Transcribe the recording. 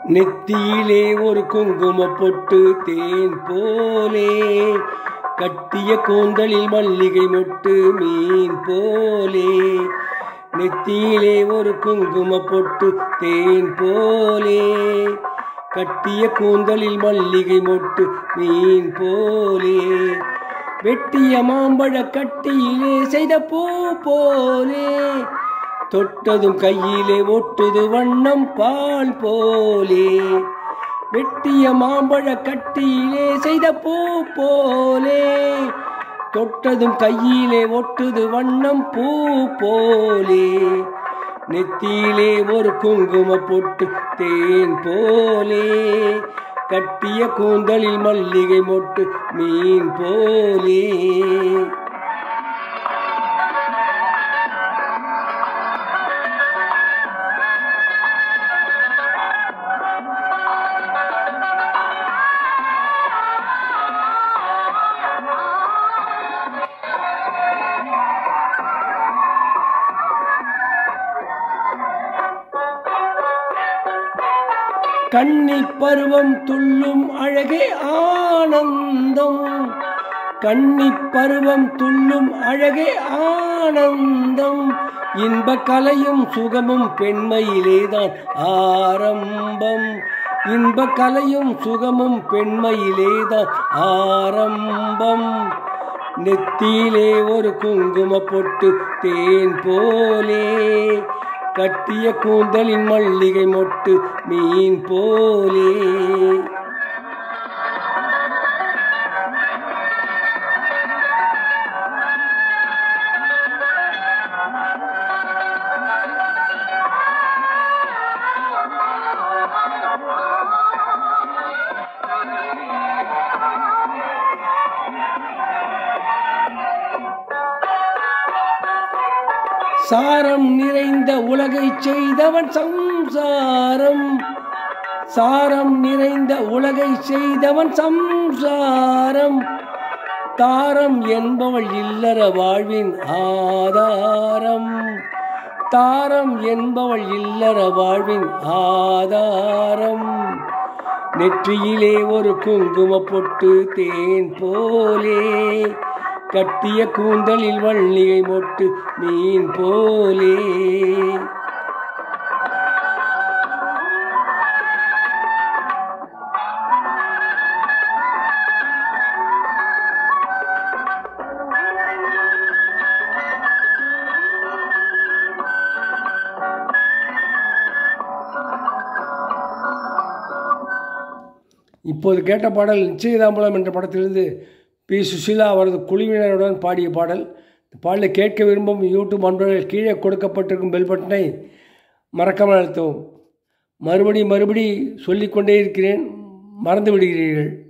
நெத்தியிலே ஒரு குங்கும பொட்டு தேன் போலே கட்டிய கூந்தலில் மல்லிகை மொட்டு மீன் போலே நெத்தியிலே ஒரு குங்கும பொட்டு தேன் போலே கட்டிய கூந்தலில் மல்லிகை மொட்டு மீன் போலே வெட்டிய மாம்பழ கட்டியிலே செய்த பூ போலே தொட்டதும் கையிலே ஒட்டுது வண்ணம் பால் போலே வெட்டிய மாம்பழ கட்டியிலே செய்த பூ போலே தொட்டதும் கையிலே ஒட்டுது வண்ணம் பூ போலே நெத்தியிலே ஒரு குங்கும பொட்டு தேன் போலே கட்டிய கூந்தலில் மல்லிகை மொட்டு மீன் போலே கன்னி பருவம் துள்ளும் அழகே ஆனந்தம் கன்னி பருவம் துள்ளும் அழகே ஆனந்தம் இன்ப கலையும் சுகமும் பெண்மையிலேதான் ஆரம்பம் இன்ப கலையும் சுகமும் பெண்மையிலேதான் ஆரம்பம் நெத்தியிலே ஒரு குங்கும பொட்டு தேன் போலே கட்டிய கூந்தலின் மல்லிகை மொட்டு மீன் போலே சாரம் நிறைந்த உலகை செய்தவன் சம்சாரம் சாரம் நிறைந்த உலகை செய்தவன் சம்சாரம் தாரம் என்பவள் இல்லற வாழ்வின் ஆதாரம் தாரம் என்பவள் இல்லற வாழ்வின் ஆதாரம் நெற்றியிலே ஒரு குங்கும பொட்டு தேன் போலே கட்டிய கூந்தலில் வள்ளியை மொட்டு மீன் போலே இப்போது கேட்ட பாடல் நிச்சயதாம்பலம் என்ற படத்திலிருந்து பி சுஷீலா அவரது குழுவினருடன் பாடிய பாடல் இந்த பாடலை கேட்க விரும்பும் யூடியூப் அன்பர்கள் கீழே கொடுக்கப்பட்டிருக்கும் பெல் பட்டனை மறக்காமல் அழுத்தவும் மறுபடி மறுபடி சொல்லிக்கொண்டே இருக்கிறேன் மறந்து விடுகிறீர்கள்